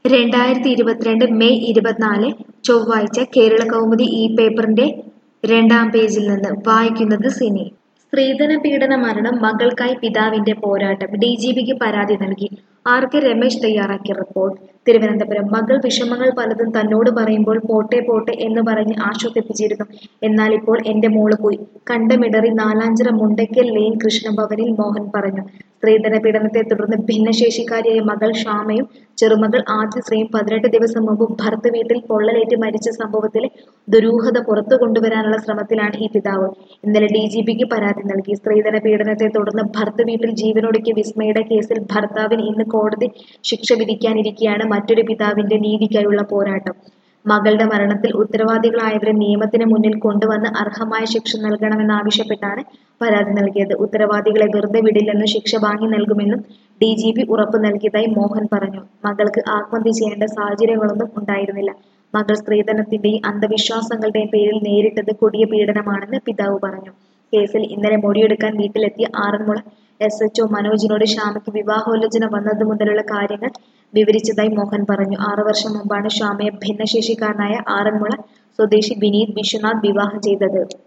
രണ്ടായിരത്തി ഇരുപത്തിരണ്ട് മെയ് ഇരുപത്തിനാല് ചൊവ്വാഴ്ച കേരള കൗമുദി ഈ പേപ്പറിന്റെ രണ്ടാം പേജിൽ നിന്ന് വായിക്കുന്നത് സിനി സ്ത്രീധന പീഡന മരണം മകൾക്കായി പിതാവിന്റെ പോരാട്ടം ഡി ജി പിക്ക് പരാതി നൽകി ആർ കെ രമേശ് തയ്യാറാക്കിയ റിപ്പോർട്ട് തിരുവനന്തപുരം മകൾ വിഷമങ്ങൾ പലതും തന്നോട് പറയുമ്പോൾ പോട്ടെ പോട്ടെ എന്ന് പറഞ്ഞ് ആശ്വസിപ്പിച്ചിരുന്നു എന്നാൽ ഇപ്പോൾ എന്റെ മോള് പോയി കണ്ടമിടറി നാലാഞ്ചിറ മുണ്ടയ്ക്കൽ ലെയിൻ കൃഷ്ണഭവനിൽ മോഹൻ പറഞ്ഞു സ്ത്രീധന പീഡനത്തെ തുടർന്ന് ഭിന്നശേഷിക്കാരിയായ മകൾ ഷാമയും ചെറുമകൾ ആദ്യശ്രീയും പതിനെട്ട് ദിവസം മുമ്പ് ഭർത്ത വീട്ടിൽ പൊള്ളലേറ്റ് മരിച്ച സംഭവത്തിലെ ദുരൂഹത പുറത്തു കൊണ്ടുവരാനുള്ള ശ്രമത്തിലാണ് ഈ പിതാവ് ഇന്നലെ ഡി ജി പിക്ക് പരാതി നൽകി സ്ത്രീധന പീഡനത്തെ തുടർന്ന് ഭർത്ത വീട്ടിൽ ജീവനൊടുക്കിയ വിസ്മയുടെ കേസിൽ ഭർത്താവിന് ഇന്ന് കോടതി ശിക്ഷ വിധിക്കാനിരിക്കെയാണ് മറ്റൊരു പിതാവിന്റെ നീതിക്കായുള്ള പോരാട്ടം മകളുടെ മരണത്തിൽ ഉത്തരവാദികളായവരെ നിയമത്തിന് മുന്നിൽ കൊണ്ടുവന്ന് അർഹമായ ശിക്ഷ നൽകണമെന്നാവശ്യപ്പെട്ടാണ് പരാതി നൽകിയത് ഉത്തരവാദികളെ വെറുതെ വിടില്ലെന്ന് ശിക്ഷ വാങ്ങി നൽകുമെന്നും ഡി ജി പി ഉറപ്പു നൽകിയതായി മോഹൻ പറഞ്ഞു മകൾക്ക് ആത്മഹത്യ ചെയ്യേണ്ട സാഹചര്യങ്ങളൊന്നും ഉണ്ടായിരുന്നില്ല മകൾ സ്ത്രീധനത്തിന്റെയും അന്ധവിശ്വാസങ്ങളുടെയും പേരിൽ നേരിട്ടത് കൊടിയ പീഡനമാണെന്ന് പിതാവ് പറഞ്ഞു കേസിൽ ഇന്നലെ മൊഴിയെടുക്കാൻ വീട്ടിലെത്തിയ ആറന്മുള എസ് എച്ച് മനോജിനോട് ശ്യാമയ്ക്ക് വിവാഹോലോചന വന്നത് മുതലുള്ള കാര്യങ്ങൾ വിവരിച്ചതായി മോഹൻ പറഞ്ഞു ആറു വർഷം മുമ്പാണ് ശ്യാമയെ ഭിന്നശേഷിക്കാരനായ ആറന്മുള സ്വദേശി വിനീത് വിശ്വനാഥ് വിവാഹം ചെയ്തത്